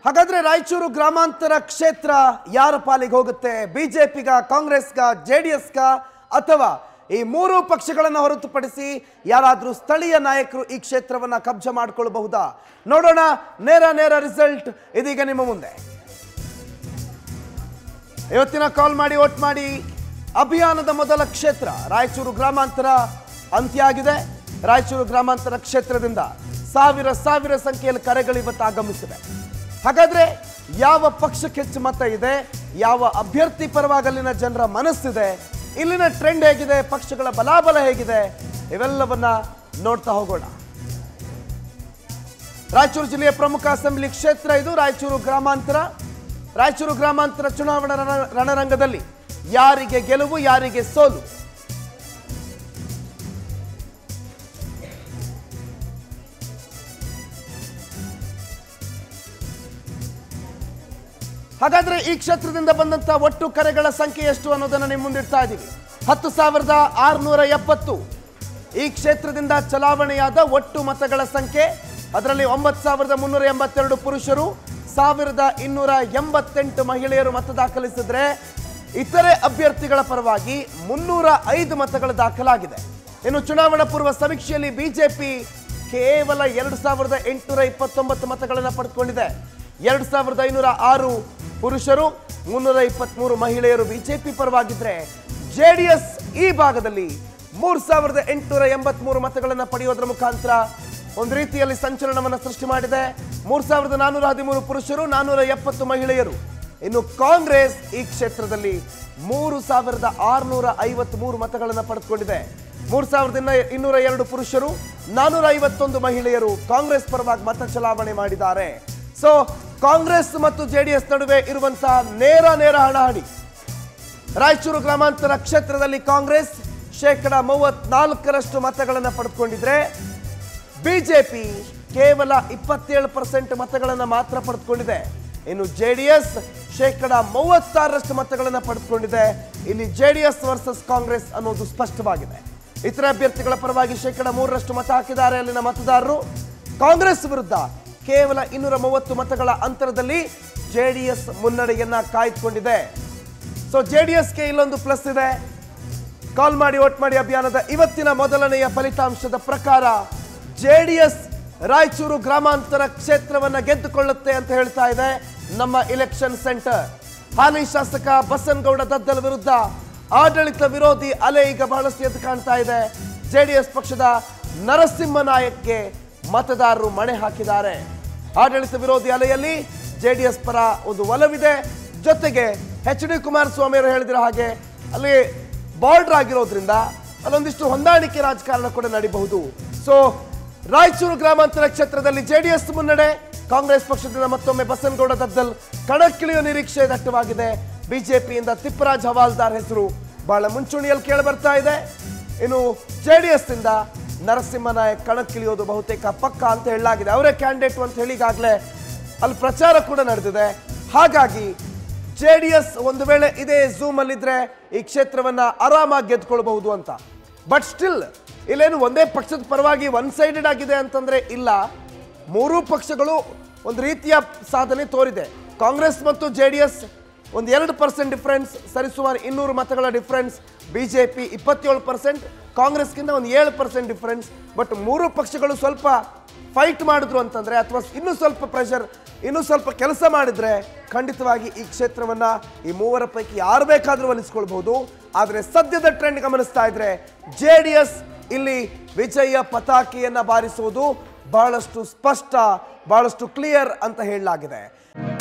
ಹಾಗಾದ್ರೆ ರಾಯಚೂರು ಗ್ರಾಮಾಂತರ ಕ್ಷೇತ್ರ ಯಾರ ಪಾಲಿಗೆ ಹೋಗುತ್ತೆ ಬಿಜೆಪಿಗ ಕಾಂಗ್ರೆಸ್ಗ ಜೆ ಡಿ ಎಸ್ಗ ಅಥವಾ ಈ ಮೂರು ಪಕ್ಷಗಳನ್ನು ಹೊರತುಪಡಿಸಿ ಯಾರಾದರೂ ಸ್ಥಳೀಯ ನಾಯಕರು ಈ ಕ್ಷೇತ್ರವನ್ನ ಕಬ್ಜೆ ಮಾಡಿಕೊಳ್ಳಬಹುದಾ ನೋಡೋಣ ನೇರ ನೇರ ರಿಸಲ್ಟ್ ಇದೀಗ ನಿಮ್ಮ ಮುಂದೆ ಇವತ್ತಿನ ಕಾಲ್ ಮಾಡಿ ವೋಟ್ ಮಾಡಿ ಅಭಿಯಾನದ ಮೊದಲ ಕ್ಷೇತ್ರ ರಾಯಚೂರು ಗ್ರಾಮಾಂತರ ಅಂತ್ಯ ಆಗಿದೆ ರಾಯಚೂರು ಗ್ರಾಮಾಂತರ ಕ್ಷೇತ್ರದಿಂದ ಸಾವಿರ ಸಾವಿರ ಸಂಖ್ಯೆಯಲ್ಲಿ ಕರೆಗಳು ಇವತ್ತು ಆಗಮಿಸಿವೆ ಹಾಗಾದ್ರೆ ಯಾವ ಪಕ್ಷಕ್ಕೆ ಹೆಚ್ಚು ಮತ ಇದೆ ಯಾವ ಅಭ್ಯರ್ಥಿ ಪರವಾಗಿ ಅಲ್ಲಿನ ಜನರ ಮನಸ್ಸಿದೆ ಇಲ್ಲಿನ ಟ್ರೆಂಡ್ ಹೇಗಿದೆ ಪಕ್ಷಗಳ ಬಲಾಬಲ ಹೇಗಿದೆ ಇವೆಲ್ಲವನ್ನ ನೋಡ್ತಾ ಹೋಗೋಣ ರಾಯಚೂರು ಜಿಲ್ಲೆಯ ಪ್ರಮುಖ ಅಸೆಂಬ್ಲಿ ಕ್ಷೇತ್ರ ಇದು ರಾಯಚೂರು ಗ್ರಾಮಾಂತರ ರಾಯಚೂರು ಗ್ರಾಮಾಂತರ ಚುನಾವಣಾ ರಣ- ರಣರಂಗದಲ್ಲಿ ಯಾರಿಗೆ ಗೆಲುವು ಯಾರಿಗೆ ಸೋಲು ಹಾಗಾದ್ರೆ ಈ ಕ್ಷೇತ್ರದಿಂದ ಬಂದಂತ ಒಟ್ಟು ಕರೆಗಳ ಸಂಖ್ಯೆ ಎಷ್ಟು ಅನ್ನೋದನ್ನ ನಿಮ್ಮ ಮುಂದಿಡ್ತಾ ಇದ್ದೀವಿ ಹತ್ತು ಸಾವಿರದ ಆರುನೂರ ಎಪ್ಪತ್ತು ಈ ಕ್ಷೇತ್ರದಿಂದ ಚಲಾವಣೆಯಾದ ಒಟ್ಟು ಮತಗಳ ಸಂಖ್ಯೆ ಅದರಲ್ಲಿ ಒಂಬತ್ತು ಸಾವಿರದ ಮುನ್ನೂರ ಎಂಬತ್ತೆರಡು ಪುರುಷರು ಸಾವಿರದ ಇನ್ನೂರ ಎಂಬತ್ತೆಂಟು ಮಹಿಳೆಯರು ಮತ ದಾಖಲಿಸಿದ್ರೆ ಇತರೆ ಅಭ್ಯರ್ಥಿಗಳ ಪರವಾಗಿ ಮುನ್ನೂರ ಐದು ಮತಗಳು ದಾಖಲಾಗಿದೆ ಇನ್ನು ಚುನಾವಣಾ ಪೂರ್ವ ಸಮೀಕ್ಷೆಯಲ್ಲಿ ಬಿಜೆಪಿ ಕೇವಲ ಎರಡು ಸಾವಿರದ ಎಂಟುನೂರ ಇಪ್ಪತ್ತೊಂಬತ್ತು ಮತಗಳನ್ನು ಪಡೆದುಕೊಂಡಿದೆ ಎರಡು ಸಾವಿರದ ಐನೂರ ಆರು ಪುರುಷರು ಮುನ್ನೂರ ಇಪ್ಪತ್ಮೂರು ಮಹಿಳೆಯರು ಬಿಜೆಪಿ ಪರವಾಗಿದ್ರೆ ಜೆಡಿಎಸ್ ಈ ಭಾಗದಲ್ಲಿ ಮೂರ್ ಸಾವಿರದ ಎಂಟುನೂರ ಎಂಬತ್ಮೂರು ಮತಗಳನ್ನು ಪಡೆಯೋದ್ರ ಮುಖಾಂತರ ಒಂದು ರೀತಿಯಲ್ಲಿ ಸಂಚಲನವನ್ನು ಸೃಷ್ಟಿ ಮಾಡಿದೆ ಮೂರ್ ಸಾವಿರದ ನಾನ್ನೂರ ಹದಿಮೂರು ಪುರುಷರು ನಾನ್ನೂರ ಎಪ್ಪತ್ತು ಮಹಿಳೆಯರು ಇನ್ನು ಕಾಂಗ್ರೆಸ್ ಈ ಕ್ಷೇತ್ರದಲ್ಲಿ ಮೂರು ಸಾವಿರದ ಆರುನೂರ ಐವತ್ಮೂರು ಮತಗಳನ್ನು ಪಡೆದುಕೊಂಡಿದೆ ಮೂರ್ ಸಾವಿರದ ಇನ್ನ ಇನ್ನೂರ ಎರಡು ಪುರುಷರು ನಾನ್ನೂರ ಐವತ್ತೊಂದು ಮಹಿಳೆಯರು ಕಾಂಗ್ರೆಸ್ ಪರವಾಗಿ ಮತ ಚಲಾವಣೆ ಮಾಡಿದ್ದಾರೆ ಸೊ ಕಾಂಗ್ರೆಸ್ ಮತ್ತು ಜೆಡಿಎಸ್ ನಡುವೆ ಇರುವಂತಹ ನೇರ ನೇರ ಹಣಾಹಣಿ ರಾಯಚೂರು ಗ್ರಾಮಾಂತರ ಕ್ಷೇತ್ರದಲ್ಲಿ ಕಾಂಗ್ರೆಸ್ ಶೇಕಡ ಮೂವತ್ನಾಲ್ಕರಷ್ಟು ಮತಗಳನ್ನು ಪಡೆದುಕೊಂಡಿದ್ರೆ ಬಿಜೆಪಿ ಕೇವಲ ಇಪ್ಪತ್ತೇಳು ಪರ್ಸೆಂಟ್ ಮತಗಳನ್ನು ಮಾತ್ರ ಪಡೆದುಕೊಂಡಿದೆ ಇನ್ನು ಜೆಡಿಎಸ್ ಶೇಕಡ ಮೂವತ್ತಾರರಷ್ಟು ಮತಗಳನ್ನು ಪಡೆದುಕೊಂಡಿದೆ ಇಲ್ಲಿ ಜೆಡಿಎಸ್ ವರ್ಸಸ್ ಕಾಂಗ್ರೆಸ್ ಅನ್ನೋದು ಸ್ಪಷ್ಟವಾಗಿದೆ ಇತರ ಅಭ್ಯರ್ಥಿಗಳ ಪರವಾಗಿ ಶೇಕಡ ಮೂರರಷ್ಟು ಮತ ಹಾಕಿದ್ದಾರೆ ಅಲ್ಲಿನ ಮತದಾರರು ಕಾಂಗ್ರೆಸ್ ವಿರುದ್ಧ ಕೇವಲ ಇನ್ನೂರ ಮೂವತ್ತು ಮತಗಳ ಅಂತರದಲ್ಲಿ ಜೆಡಿಎಸ್ ಮುನ್ನಡೆಯನ್ನ ಕಾಯ್ದುಕೊಂಡಿದೆ ಸೊ ಜೆಡಿಎಸ್ಗೆ ಇಲ್ಲೊಂದು ಪ್ಲಸ್ ಇದೆ ಕಾಲ್ ಮಾಡಿ ವೋಟ್ ಮಾಡಿ ಅಭಿಯಾನದ ಇವತ್ತಿನ ಮೊದಲನೆಯ ಫಲಿತಾಂಶದ ಪ್ರಕಾರ ಜೆಡಿಎಸ್ ರಾಯಚೂರು ಗ್ರಾಮಾಂತರ ಕ್ಷೇತ್ರವನ್ನ ಗೆದ್ದುಕೊಳ್ಳುತ್ತೆ ಅಂತ ಹೇಳ್ತಾ ಇದೆ ನಮ್ಮ ಇಲೆಕ್ಷನ್ ಸೆಂಟರ್ ಹಾಲಿ ಶಾಸಕ ಬಸನಗೌಡ ದದ್ದಲ್ ವಿರುದ್ಧ ಆಡಳಿತ ವಿರೋಧಿ ಅಲೆ ಈಗ ಬಹಳಷ್ಟು ಎದ್ದು ಕಾಣ್ತಾ ಇದೆ ಜೆಡಿಎಸ್ ಪಕ್ಷದ ನರಸಿಂಹ ನಾಯಕ್ಗೆ ಮತದಾರರು ಮಣೆ ಹಾಕಿದ್ದಾರೆ ಆಡಳಿತ ವಿರೋಧಿ ಅಲೆಯಲ್ಲಿ ಜೆಡಿಎಸ್ ಪರ ಒಂದು ಒಲವಿದೆ ಜೊತೆಗೆ ಎಚ್ ಡಿ ಕುಮಾರಸ್ವಾಮಿ ಅವರು ಹೇಳಿದಿರೋ ಹಾಗೆ ಅಲ್ಲಿ ಬಾರ್ಡರ್ ಆಗಿರೋದ್ರಿಂದ ಅಲ್ಲೊಂದಿಷ್ಟು ಹೊಂದಾಣಿಕೆ ರಾಜಕಾರಣ ಕೂಡ ನಡೀಬಹುದು ಸೊ ರಾಯಚೂರು ಗ್ರಾಮಾಂತರ ಕ್ಷೇತ್ರದಲ್ಲಿ ಜೆಡಿಎಸ್ ಮುನ್ನಡೆ ಕಾಂಗ್ರೆಸ್ ಪಕ್ಷದಿಂದ ಮತ್ತೊಮ್ಮೆ ಬಸನಗೌಡ ದದ್ದಲ್ ಕಣಕ್ಕಿಳಿಯುವ ನಿರೀಕ್ಷೆ ದಟ್ಟವಾಗಿದೆ ಬಿಜೆಪಿಯಿಂದ ತಿಪ್ಪರಾಜ್ ಹವಾಲ್ದಾರ್ ಹೆಸರು ಬಹಳ ಮುಂಚೂಣಿಯಲ್ಲಿ ಕೇಳಿ ಬರ್ತಾ ಇದೆ ಇನ್ನು ಜೆಡಿಎಸ್ ಇಂದ ನರಸಿಂಹ ನಾಯಕ್ ಕಣಕ್ಕಿಳಿಯೋದು ಬಹುತೇಕ ಪಕ್ಕ ಅಂತ ಹೇಳಲಾಗಿದೆ ಅವರೇ ಕ್ಯಾಂಡಿಡೇಟ್ ಅಂತ ಹೇಳಿ ಈಗಾಗಲೇ ಅಲ್ಲಿ ಪ್ರಚಾರ ಕೂಡ ನಡೆದಿದೆ ಹಾಗಾಗಿ ಜೆ ಡಿ ಎಸ್ ಒಂದು ವೇಳೆ ಇದೇ ಝೂಮ್ ಅಲ್ಲಿದ್ರೆ ಈ ಕ್ಷೇತ್ರವನ್ನ ಆರಾಮಾಗಿ ಗೆದ್ಕೊಳ್ಬಹುದು ಅಂತ ಬಟ್ ಸ್ಟಿಲ್ ಇಲ್ಲೇನು ಒಂದೇ ಪಕ್ಷದ ಪರವಾಗಿ ಒನ್ ಸೈಡೆಡ್ ಆಗಿದೆ ಅಂತಂದ್ರೆ ಇಲ್ಲ ಮೂರೂ ಪಕ್ಷಗಳು ಒಂದು ರೀತಿಯ ಸಾಧನೆ ತೋರಿದೆ ಕಾಂಗ್ರೆಸ್ ಮತ್ತು ಜೆ ಡಿ ಎಸ್ ಒಂದು ಎರಡು ಪರ್ಸೆಂಟ್ ಡಿಫ್ರೆನ್ಸ್ ಸರಿಸುಮಾರು ಇನ್ನೂರು ಮತಗಳ ಡಿಫ್ರೆನ್ಸ್ ಬಿಜೆಪಿ ಇಪ್ಪತ್ತೇಳು ಪರ್ಸೆಂಟ್ ಕಾಂಗ್ರೆಸ್ಗಿಂತ ಒಂದು ಏಳು ಪರ್ಸೆಂಟ್ ಡಿಫ್ರೆನ್ಸ್ ಬಟ್ ಮೂರು ಪಕ್ಷಗಳು ಸ್ವಲ್ಪ ಫೈಟ್ ಮಾಡಿದ್ರು ಅಂತಂದ್ರೆ ಅಥವಾ ಇನ್ನೂ ಸ್ವಲ್ಪ ಪ್ರೆಷರ್ ಇನ್ನೂ ಸ್ವಲ್ಪ ಕೆಲಸ ಮಾಡಿದ್ರೆ ಖಂಡಿತವಾಗಿ ಈ ಕ್ಷೇತ್ರವನ್ನ ಈ ಮೂವರ ಪೈಕಿ ಯಾರು ಬೇಕಾದರೂ ಒಲಿಸ್ಕೊಳ್ಬಹುದು ಆದರೆ ಸದ್ಯದ ಟ್ರೆಂಡ್ ಗಮನಿಸ್ತಾ ಇದ್ರೆ ಜೆ ಡಿ ಎಸ್ ಇಲ್ಲಿ ವಿಜಯ ಪತಾಕಿಯನ್ನ ಬಾರಿಸುವುದು ಬಹಳಷ್ಟು ಸ್ಪಷ್ಟ ಬಹಳಷ್ಟು ಕ್ಲಿಯರ್ ಅಂತ ಹೇಳಲಾಗಿದೆ